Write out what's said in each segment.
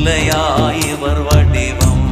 இல்லையா இவர் வடிவம்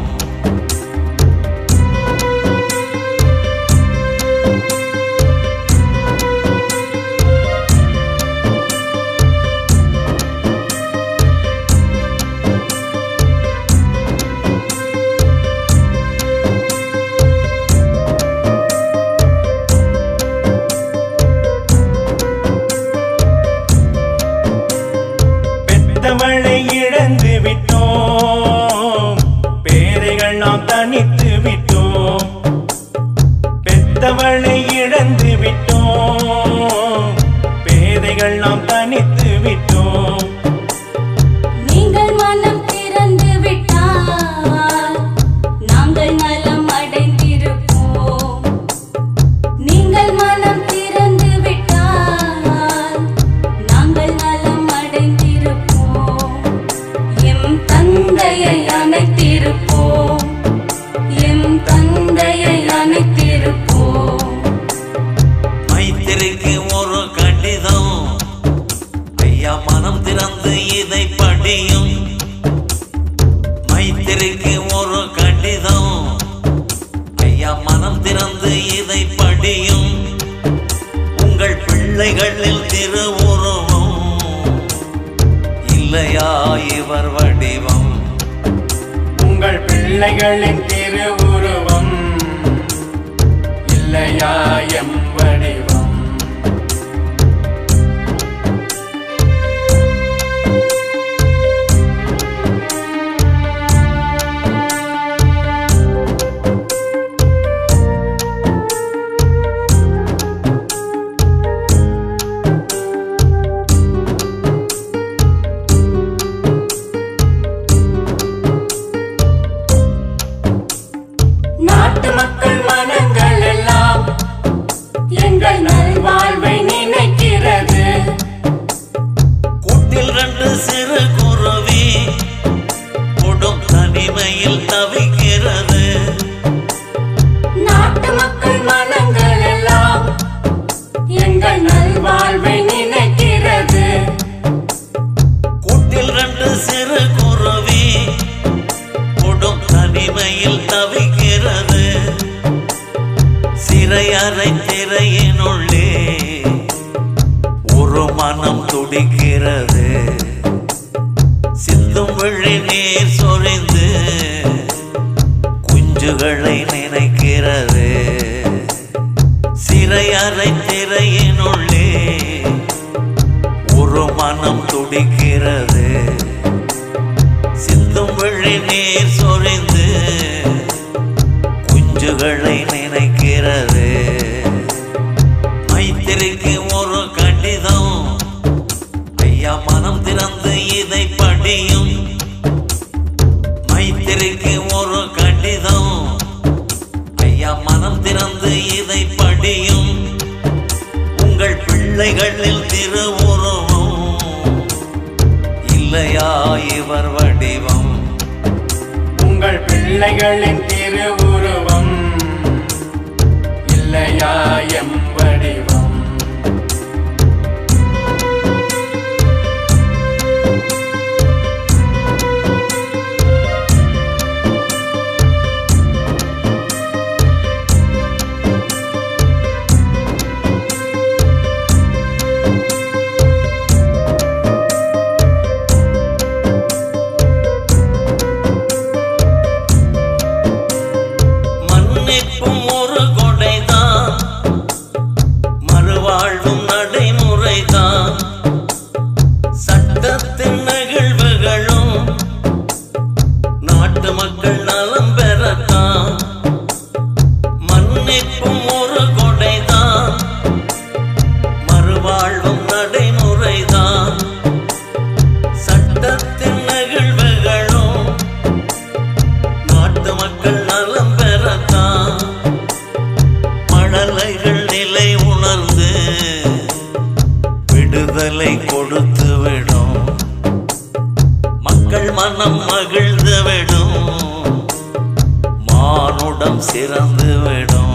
பெத்தவளை இழந்து விட்டோம் பேரைகள் நாம் தனித்து விட்டோம் பெத்தவளை இழந்து விட்டோம் பேதைகள் நாம் தனித்து விட்டோம் நீங்கள் மனம் திறந்து விட்டால் நாங்கள் நலம் அடைந்திருப்போம் நீங்கள் மனம் திறந்து விட்டால் நாங்கள் நலம் அடைந்திருப்போம் எம் தந்தையை அணைத்திருப்போம் எம் தந்தையை அணைத்திருப்போம் மைத்திரிக்கு ஒரு கடிதம் ஐயா மனம் திறந்து இதை படியும் மைத்திரிக்கு ஒரு கடிதம் ஐயா மனம் திறந்து இதை படியும் உங்கள் பிள்ளைகளில் திருவுருவம் இல்லையா இவர் வடிவம் உங்கள் பிள்ளைகளின் திருவுருவம் இல்லையா எம் வடிவம் நாட்டு மக்கள் மனங்கள் எல்லாம் எங்கள் நல்வாழ்வை நினைக்கிறது கூட்டில் ரெண்டு சிறு குருவி கொடும் தனிமையில் தவிக்கிறது நாட்டு மக்கள் மனங்கள் எல்லாம் எங்கள் நல்வாழ்வை நினைக்கிறது கூட்டில் ரெண்டு சிறு குருவி கொடும் தனிமையில் தவிக்கிறது சிறையறை திரையினுள்ளே ஒரு மனம் துடிக்கிறது சிந்தும் விழி நீர் சொரிந்து குஞ்சுகளை நினைக்கிறது சிறையறை திரையினுள்ளே ஒரு மனம் துடிக்கிறது சிந்தும் விழி நீர் சொரிந்து குஞ்சுகளை நினைக்கிறது மைத்திரிக்கு ஒரு கடிதம் ஐயா மனம் திறந்து இதை படியும் மைத்திரிக்கு ஒரு கடிதம் ஐயா மனம் திறந்து இதை படியும் உங்கள் பிள்ளைகளில் திருவுருவம் இல்லையா இவர் வடிவம் உங்கள் பிள்ளைகளின் திருவுருவம் இல்லையா எம் வடிவம் மன்னிப்பும் ஒரு கொடைதான் மறுவாழ்வும் நடைமுறைதான் சட்டத்தின் நிகழ்வுகளும் நாட்டு மக்கள் நலம் பெறத்தான் மன்னிப்பும் ஒரு கொடைதான் மறுவாழ்வும் நடைமுறைதான் சட்டத்தின் நிகழ்வுகளும் நாட்டு மக்கள் நலம் பெறத்தான் மழலைகள் நிலை உணர்ந்து விடுதலை கொடுத்து விடும் மக்கள் மனம் மகிழ்ந்து விடும் மானுடம் சிறந்து விடும்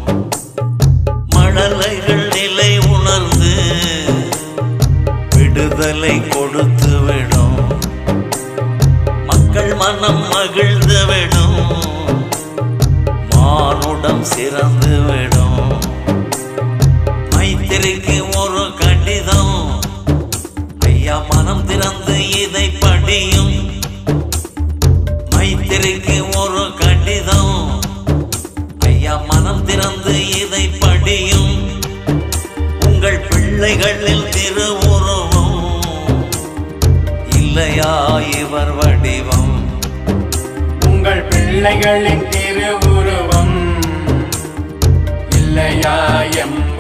மழலைகள் நிலை உணர்ந்து விடுதலை கொடுத்து விடும் மனம் மகிழ்ந்து விடும் மானுடம் சிறந்து விடும் மைத்திரிக்கு ஒரு கடிதம் ஐயா மனம் திறந்து இதை படியும் மைத்திரிக்கு ஒரு கடிதம் ஐயா மனம் திறந்து இதை படியும் உங்கள் பிள்ளைகளில் திருவுருவம் இல்லையா இவர் வடிவம் உங்கள் பிள்ளைகளின் திருவுருவம் இல்லையா எம்